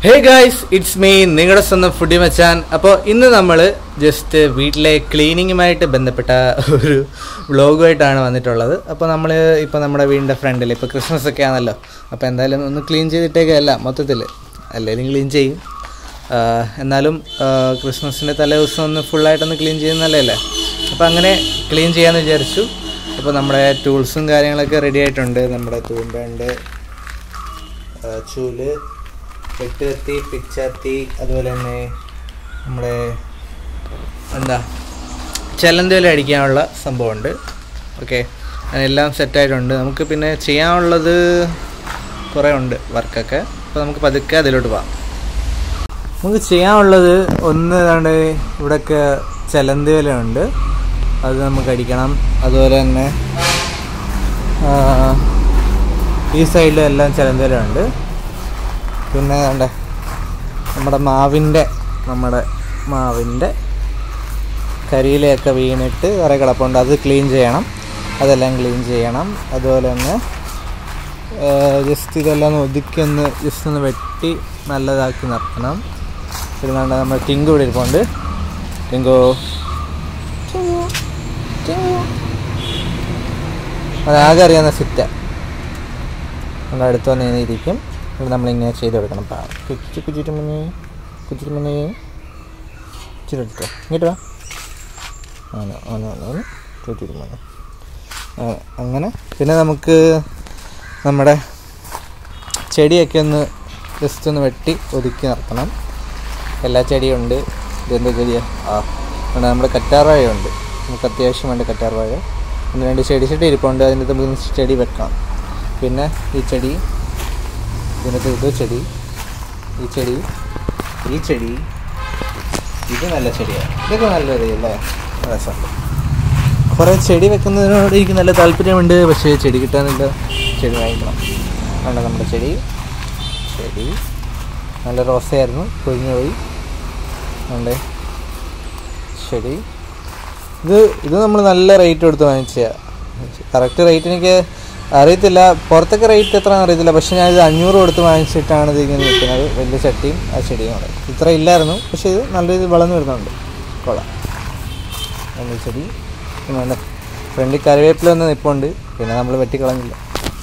hey guys it's me നിങ്ങളുടെ സ്വന്തം foodie മച്ചാൻ അപ്പോൾ ഇന്ന് നമ്മൾ ജസ്റ്റ് വീട്ടിലെ ക്ലീനിങ്ങുമായിട്ട് ബന്ധപ്പെട്ട ഒരു വ്ളോഗുമായിട്ടാണ് വന്നിട്ടുള്ളത് അപ്പോൾ നമ്മൾ ഇപ്പോൾ നമ്മുടെ വീടിൻ്റെ ഫ്രണ്ടിൽ ഇപ്പോൾ ക്രിസ്മസ് ഒക്കെ ആണല്ലോ അപ്പോൾ എന്തായാലും ഒന്ന് ക്ലീൻ ചെയ്തിട്ടേക്കല്ല മൊത്തത്തിൽ അല്ലെങ്കിൽ ക്ലീൻ ചെയ്യും ആഹ് എന്നാലും ആഹ് ക്രിസ്മസിൻ്റെ തലേ ദിവസം ഒന്ന് ഫുള്ളായിട്ടൊന്ന് ക്ലീൻ ചെയ്യുന്നതല്ലേ അപ്പോൾ അങ്ങനെ ക്ലീൻ ചെയ്യാമെന്ന് വിചാരിച്ചു അപ്പോൾ നമ്മുടെ ടൂൾസും കാര്യങ്ങളൊക്കെ റെഡി ആയിട്ടുണ്ട് നമ്മുടെ തൂമ്പയുണ്ട് ആ, ചൂല് വെട്ടുകത്തി പിച്ചാത്തി അതുപോലെ തന്നെ നമ്മുടെ എന്താ ചെലന്തേല അടിക്കാനുള്ള സംഭവമുണ്ട് ഓക്കെ എല്ലാം സെറ്റായിട്ടുണ്ട് നമുക്ക് പിന്നെ ചെയ്യാനുള്ളത് കുറേ ഉണ്ട് വർക്കൊക്കെ അപ്പോൾ നമുക്ക് പതുക്കെ അതിലോട്ട് പോകാം നമുക്ക് ചെയ്യാനുള്ളത് ഒന്ന് ഏതാണ്ട് ഇവിടെയൊക്കെ ചെലന്തി ഉണ്ട് അത് നമുക്ക് അടിക്കണം അതുപോലെ തന്നെ ആ, ഈ സൈഡിലും എല്ലാം ചിലന്തി ഉണ്ട് പിന്നെ വേണ്ടേ നമ്മുടെ മാവിൻ്റെ നമ്മുടെ മാവിൻ്റെ കരിയിലയൊക്കെ വീണിട്ട് കുറേ കിടപ്പുണ്ട് അത് ക്ലീൻ ചെയ്യണം അതെല്ലാം ക്ലീൻ ചെയ്യണം അതുപോലെ തന്നെ ജസ്റ്റ് ഇതെല്ലാം ഒന്ന് ഒതുക്കി ഒന്ന് ജസ്റ്റ് ഒന്ന് വെട്ടി നല്ലതാക്കി നിർത്തണം പിന്നെ വേണ്ട നമ്മുടെ ടിങ്കു ഇവിടെ ഇരിപ്പുണ്ട് ടിങ്കു അതാകെ അറിയാവുന്ന സിറ്റ നമ്മുടെ അടുത്ത് വന്ന് ഇങ്ങനെ ഇരിക്കും ഇവിടെ നമ്മളിങ്ങനെ ചെയ്ത് കൊടുക്കണം പാ കുച്ചു കുച്ചിട്ടുമണി കുച്ചിട്ടുമണി ഇച്ചിരി എടുത്തോ ഇങ്ങോട്ട് വാ ആണ് ആണ് ആണ് ആണ് കുച്ചിട്ടുമണി അങ്ങനെ പിന്നെ നമുക്ക് നമ്മുടെ ചെടിയൊക്കെ ഒന്ന് ജസ്റ്റ് ഒന്ന് വെട്ടി ഒതുക്കി നിർത്തണം എല്ലാ ചെടിയും ഉണ്ട് ഇതെന്താ ചെടിയാ ആ ഉണ്ട് നമ്മുടെ കറ്റാർവാഴയുണ്ട് നമുക്ക് അത്യാവശ്യം വേണ്ട കറ്റാർവാഴ ഒന്ന് രണ്ട് ചെടി ചെടി ഇരിപ്പുണ്ട് അതിൻ്റെ അകത്ത് നമുക്ക് ചെടി വെക്കണം പിന്നെ ഈ ചെടി ഇതിനകത്ത് ഇത് ചെടി ഈ ചെടി ഈ ചെടി ഇത് നല്ല ചെടിയാണ് ഇതൊക്കെ നല്ല ചെടിയല്ലേ രസമുണ്ട് കുറേ ചെടി വെക്കുന്നതിനോട് എനിക്ക് നല്ല താല്പര്യമുണ്ട് പക്ഷേ ചെടി കിട്ടാനില്ല ചെടി വാങ്ങിക്കണം വേണ്ട നമ്മുടെ ചെടി ചെടി നല്ല റോസയായിരുന്നു കൊഴിഞ്ഞു പോയി ഉണ്ട് ശരി ഇത് ഇത് നമ്മൾ നല്ല റേറ്റ് കൊടുത്ത് വാങ്ങിച്ച കറക്റ്റ് റേറ്റ് എനിക്ക് അറിയത്തില്ല പുറത്തൊക്കെ റേറ്റ് എത്ര അറിയത്തില്ല പക്ഷെ ഞാനിത് അഞ്ഞൂറ് കൊടുത്ത് വാങ്ങിച്ചിട്ടാണ് ഇത് ഇങ്ങനെ നിൽക്കുന്നത് വലിയ ചട്ടിയും ആ ചെടിയും കൂടെ ഇത്ര ഇല്ലായിരുന്നു പക്ഷെ ഇത് നല്ല രീതിയിൽ വളർന്നു വരുന്നുണ്ട് കൊള്ളാം നല്ല ചെടി പിന്നെ നല്ല ഫ്രണ്ടിൽ കറിവേപ്പില ഒന്ന് നിൽപ്പുണ്ട് പിന്നെ നമ്മൾ വെട്ടിക്കളഞ്ഞില്ല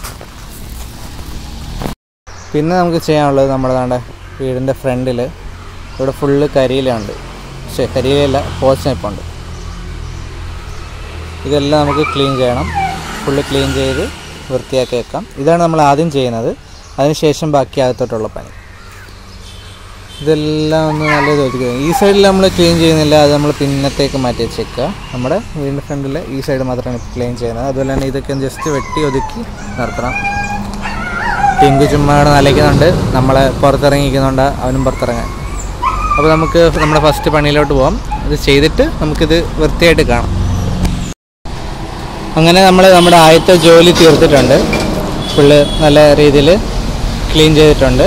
പിന്നെ നമുക്ക് ചെയ്യാനുള്ളത് നമ്മുടെ താണ്ട വീടിൻ്റെ ഫ്രണ്ടിൽ ഇവിടെ ഫുള്ള് കരിയിലുണ്ട് പക്ഷേ കരിയിലല്ല പോച്ച നിൽപ്പുണ്ട് ഇതെല്ലാം നമുക്ക് ക്ലീൻ ചെയ്യണം ഫുള്ള് ക്ലീൻ ചെയ്ത് വൃത്തിയാക്കി വെക്കാം ഇതാണ് നമ്മൾ ആദ്യം ചെയ്യുന്നത് അതിനുശേഷം ബാക്കി അകത്തോട്ടുള്ള പണി ഇതെല്ലാം ഒന്ന് നല്ല ഇത് ഒതുക്കുക ഈ സൈഡിൽ നമ്മൾ ക്ലീൻ ചെയ്യുന്നില്ല അത് നമ്മൾ പിന്നത്തേക്ക് മാറ്റി വെച്ചേക്കുക നമ്മുടെ വീടിൻ്റെ ഫ്രണ്ടിൽ ഈ സൈഡ് മാത്രമാണ് ക്ലീൻ ചെയ്യുന്നത് അതുപോലെ തന്നെ ഇതൊക്കെ ജസ്റ്റ് വെട്ടി ഒതുക്കി നിർത്തണം ടിങ്കു ചുമ്മാ അവിടെ നലയ്ക്കുന്നുണ്ട് നമ്മളെ പുറത്തിറങ്ങിക്കുന്നുണ്ട് അവനും പുറത്തിറങ്ങാൻ അപ്പോൾ നമുക്ക് നമ്മുടെ ഫസ്റ്റ് പണിയിലോട്ട് പോകാം ഇത് ചെയ്തിട്ട് നമുക്കിത് വൃത്തിയായിട്ട് കാണാം അങ്ങനെ നമ്മൾ നമ്മുടെ ആദ്യത്തെ ജോലി തീർത്തിട്ടുണ്ട് ഫുള്ള് നല്ല രീതിയിൽ ക്ലീൻ ചെയ്തിട്ടുണ്ട്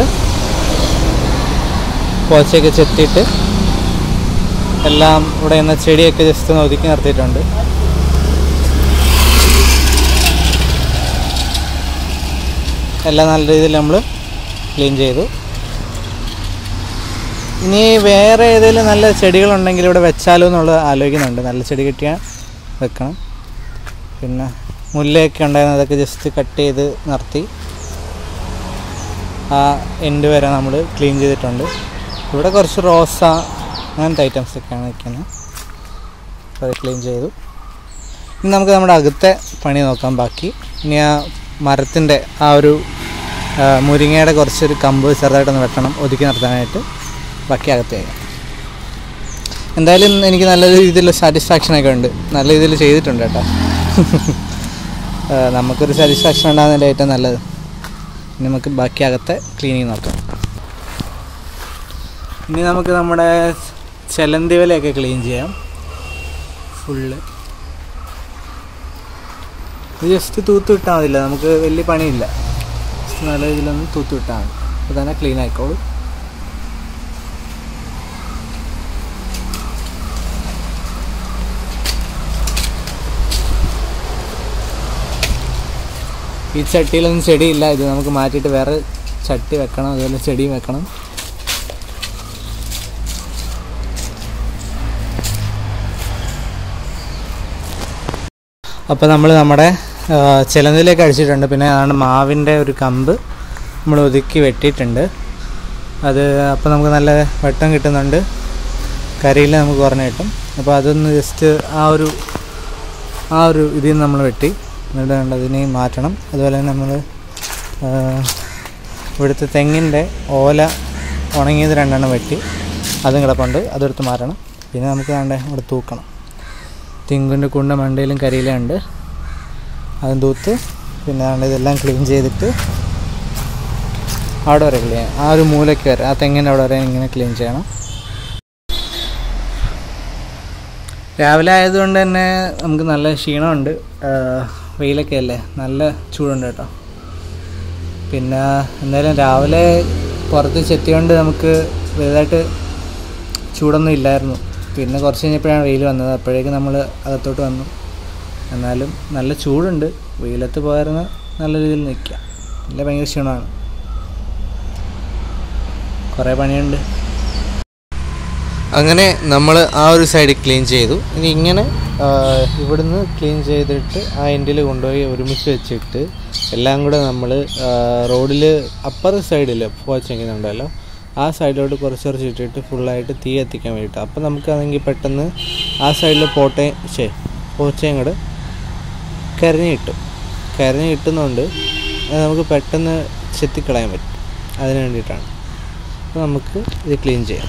പോച്ചയൊക്കെ ചെത്തിയിട്ട് എല്ലാം ഇവിടെ നിന്ന് ചെടിയൊക്കെ ജസ്റ്റ് ഒന്ന് ഒതുക്കി നിർത്തിയിട്ടുണ്ട് എല്ലാം നല്ല രീതിയിൽ നമ്മൾ ക്ലീൻ ചെയ്തു ഇനി വേറെ ഏതെങ്കിലും നല്ല ചെടികളുണ്ടെങ്കിൽ ഇവിടെ വെച്ചാലോ എന്നുള്ളത് ആലോചിക്കുന്നുണ്ട് നല്ല ചെടി കിട്ടിയാൽ വെക്കണം പിന്നെ മുല്ലയൊക്കെ ഉണ്ടായിരുന്നു അതൊക്കെ ജസ്റ്റ് കട്ട് ചെയ്ത് നിർത്തി ആ എൻഡ് വരെ നമ്മൾ ക്ലീൻ ചെയ്തിട്ടുണ്ട് ഇവിടെ കുറച്ച് റോസ അങ്ങനത്തെ ഐറ്റംസ് ഒക്കെയാണ് നിൽക്കുന്നത് അപ്പോൾ അത് ക്ലീൻ ചെയ്തു ഇനി നമുക്ക് നമ്മുടെ അകത്തെ പണി നോക്കാം ബാക്കി ഇനി ആ മരത്തിൻ്റെ ആ ഒരു ആ, മുരിങ്ങയുടെ കുറച്ചൊരു കമ്പ് ചെറുതായിട്ടൊന്ന് വെട്ടണം ഒതുക്കി നിർത്താനായിട്ട് ബാക്കി അകത്ത് ചെയ്യാം എന്തായാലും എനിക്ക് നല്ല രീതിയിലുള്ള സാറ്റിസ്ഫാക്ഷൻ ഒക്കെ ഉണ്ട് നല്ല രീതിയിൽ ചെയ്തിട്ടുണ്ട് കേട്ടോ ആ, നമുക്കൊരു സാറ്റിസ്ഫാക്ഷൻ ഉണ്ടാകുന്നതിൻ്റെ ഏറ്റവും നല്ലത് ഇനി നമുക്ക് ബാക്കി അകത്തെ ക്ലീനിങ് നോക്കാം ഇനി നമുക്ക് നമ്മുടെ ചെലന്തി വലയൊക്കെ ക്ലീൻ ചെയ്യാം ഫുള്ള് ഇത് ജസ്റ്റ് തൂത്ത് വിട്ടാൽ മതില്ല നമുക്ക് വലിയ പണിയില്ല ജസ്റ്റ് നല്ല രീതിയിലൊന്ന് തൂത്ത് വിട്ടാൽ മതി അപ്പോൾ തന്നെ ക്ലീൻ ആയിക്കോളും ഈ ചട്ടിയിലൊന്നും ചെടിയില്ല ഇത് നമുക്ക് മാറ്റിയിട്ട് വേറെ ചട്ടി വെക്കണം അതുപോലെ ചെടിയും വെക്കണം അപ്പോൾ നമ്മൾ നമ്മുടെ ആ, ചിലന്തിലേക്ക് അടിച്ചിട്ടുണ്ട് പിന്നെ അതാണ് മാവിൻ്റെ ഒരു കമ്പ് നമ്മൾ ഒതുക്കി വെട്ടിയിട്ടുണ്ട് അത് അപ്പോൾ നമുക്ക് നല്ല വെട്ടം കിട്ടുന്നുണ്ട് കരിയിൽ നമുക്ക് കുറഞ്ഞ് കിട്ടും അപ്പോൾ അതൊന്ന് ജസ്റ്റ് ആ ഒരു ആ ഒരു ഇതിൽ നിന്ന് നമ്മൾ വെട്ടി എന്നിട്ട് കണ്ട് അതിനെ മാറ്റണം അതുപോലെ തന്നെ നമ്മൾ ഇവിടുത്തെ തെങ്ങിൻ്റെ ഓല ഉണങ്ങിയത് രണ്ടെണ്ണം വെട്ടി അതും കിടപ്പുണ്ട് അതെടുത്ത് മാറ്റണം പിന്നെ നമുക്ക് വേണ്ടേ ഇവിടെ തൂക്കണം തെങ്ങിൻ്റെ കുണ്ട മണ്ടയിലും കരിയിലും ഉണ്ട് അതും തൂത്ത് പിന്നെ വേണ്ട ഇതെല്ലാം ക്ലീൻ ചെയ്തിട്ട് അവിടെ വരെ ക്ലീൻ ആ ഒരു മൂലയ്ക്ക് വരെ ആ തെങ്ങിൻ്റെ അവിടെ വരെ ഇങ്ങനെ ക്ലീൻ ചെയ്യണം രാവിലെ ആയതുകൊണ്ട് തന്നെ നമുക്ക് നല്ല ക്ഷീണമുണ്ട് ആഹ് വെയിലൊക്കെ അല്ലേ നല്ല ചൂടുണ്ട് കേട്ടോ പിന്നെ എന്തായാലും രാവിലെ പുറത്ത് ചെത്തിയോണ്ട് നമുക്ക് വലുതായിട്ട് ചൂടൊന്നും ഇല്ലായിരുന്നു പിന്നെ കുറച്ച് കഴിഞ്ഞപ്പോഴാണ് വെയിൽ വന്നത് അപ്പോഴേക്കും നമ്മൾ അകത്തോട്ട് വന്നു എന്നാലും നല്ല ചൂടുണ്ട് വെയിലത്ത് പോയിരുന്ന നല്ല രീതിയിൽ നിൽക്കാം നല്ല ഭയങ്കര ക്ഷീണമാണ് കുറേ പണിയുണ്ട് അങ്ങനെ നമ്മൾ ആ ഒരു സൈഡ് ക്ലീൻ ചെയ്തു ഇനി ഇങ്ങനെ ആ, ഇവിടുന്ന് ക്ലീൻ ചെയ്തിട്ട് ആ എൻഡിൽ കൊണ്ടുപോയി ഒരുമിച്ച് വെച്ചിട്ട് എല്ലാം കൂടെ നമ്മൾ റോഡിൽ അപ്പർ സൈഡിൽ പോച്ചെങ്കിന്നുണ്ടല്ലോ ആ സൈഡിലോട്ട് കുറച്ച് കുറച്ച് ഇട്ടിട്ട് ഫുള്ളായിട്ട് തീ എത്തിക്കാൻ വേണ്ടിയിട്ട് അപ്പോൾ നമുക്കാണെങ്കിൽ പെട്ടെന്ന് ആ സൈഡിൽ പോട്ടയും ശേ പോച്ചയും കൂടെ കരഞ്ഞ് കിട്ടും കരഞ്ഞ് കിട്ടുന്നതുകൊണ്ട് അത് നമുക്ക് പെട്ടെന്ന് ചെത്തിക്കളയാൻ പറ്റും അതിന് വേണ്ടിയിട്ടാണ് അപ്പോൾ നമുക്ക് ഇത് ക്ലീൻ ചെയ്യാം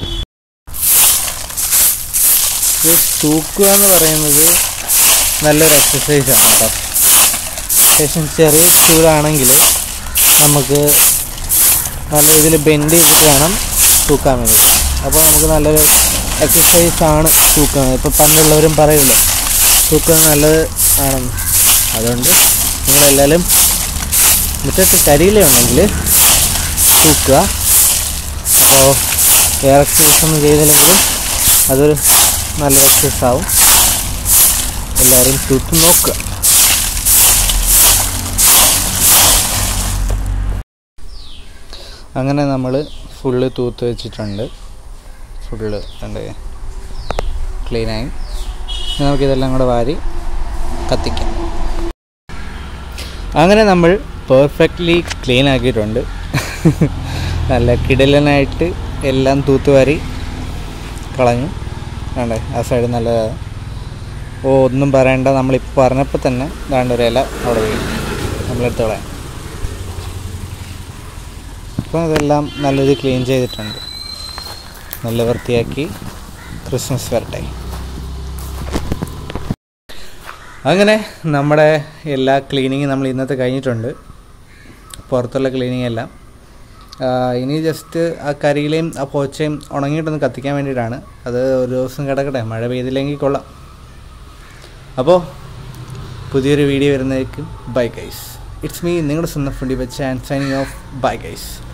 ഇത് തൂക്കുക എന്ന് പറയുന്നത് നല്ലൊരു എക്സസൈസാണ് കേട്ടോ അത്യാവശ്യം ചെറിയ ചൂടാണെങ്കിൽ നമുക്ക് നല്ല രീതിയിൽ ബെൻഡ് ചെയ്തിട്ട് വേണം തൂക്കാൻ വേണ്ടി അപ്പോൾ നമുക്ക് നല്ലൊരു എക്സസൈസ് ആണ് തൂക്കുന്നത് ഇപ്പോൾ പണ്ടുള്ളവരും പറയുമല്ലോ തൂക്കുന്നത് നല്ലത് ആണെന്ന് അതുകൊണ്ട് നിങ്ങളെല്ലാവരും മുറ്റത്ത് കരിയില ഉണ്ടെങ്കിൽ തൂക്കുക അപ്പോൾ വേറെ എക്സസൈസ് ഒന്നും ചെയ്തില്ലെങ്കിലും അതൊരു നല്ലൊരു എക്സസൈസ് ആവും എല്ലാവരും തൂത്ത് നോക്കുക അങ്ങനെ നമ്മൾ ഫുള്ള് തൂത്ത് വെച്ചിട്ടുണ്ട് ഫുള്ള് ഉണ്ട് ക്ലീനായി ഇനി നമുക്കിതെല്ലാം കൂടെ വാരി കത്തിക്കാം അങ്ങനെ നമ്മൾ പെർഫെക്റ്റ്ലി ക്ലീൻ ആക്കിയിട്ടുണ്ട് നല്ല കിടലനായിട്ട് എല്ലാം തൂത്തുവാരി കളഞ്ഞു വേണ്ടേ ആ സൈഡ് നല്ലതാണ് ഓ ഒന്നും പറയണ്ട നമ്മളിപ്പോൾ പറഞ്ഞപ്പോൾ തന്നെ ദാണ്ട് ഒരു ഇല അവിടെ വീഴും നമ്മളെടുത്ത് കളയാം അപ്പോൾ അതെല്ലാം നല്ല രീതിയിൽ ക്ലീൻ ചെയ്തിട്ടുണ്ട് നല്ല വൃത്തിയാക്കി ക്രിസ്മസ് വരട്ടെ അങ്ങനെ നമ്മുടെ എല്ലാ ക്ലീനിങ്ങും നമ്മൾ ഇന്നത്തെ കഴിഞ്ഞിട്ടുണ്ട് പുറത്തുള്ള ക്ലീനിങ് എല്ലാം ആ, ഇനി ജസ്റ്റ് ആ കരിയിലെയും ആ പോച്ചയും ഉണങ്ങിയിട്ടൊന്ന് കത്തിക്കാൻ വേണ്ടിയിട്ടാണ് അത് ഒരു ദിവസം കിടക്കട്ടെ മഴ പെയ്തില്ലെങ്കിൽ കൊള്ളാം അപ്പോൾ പുതിയൊരു വീഡിയോ വരുന്നതായിരിക്കും ബൈ ഗൈസ് ഇറ്റ്സ് മീ നിങ്ങളുടെ സ്വന്തം ഫുഡി വെച്ച് and signing off bye guys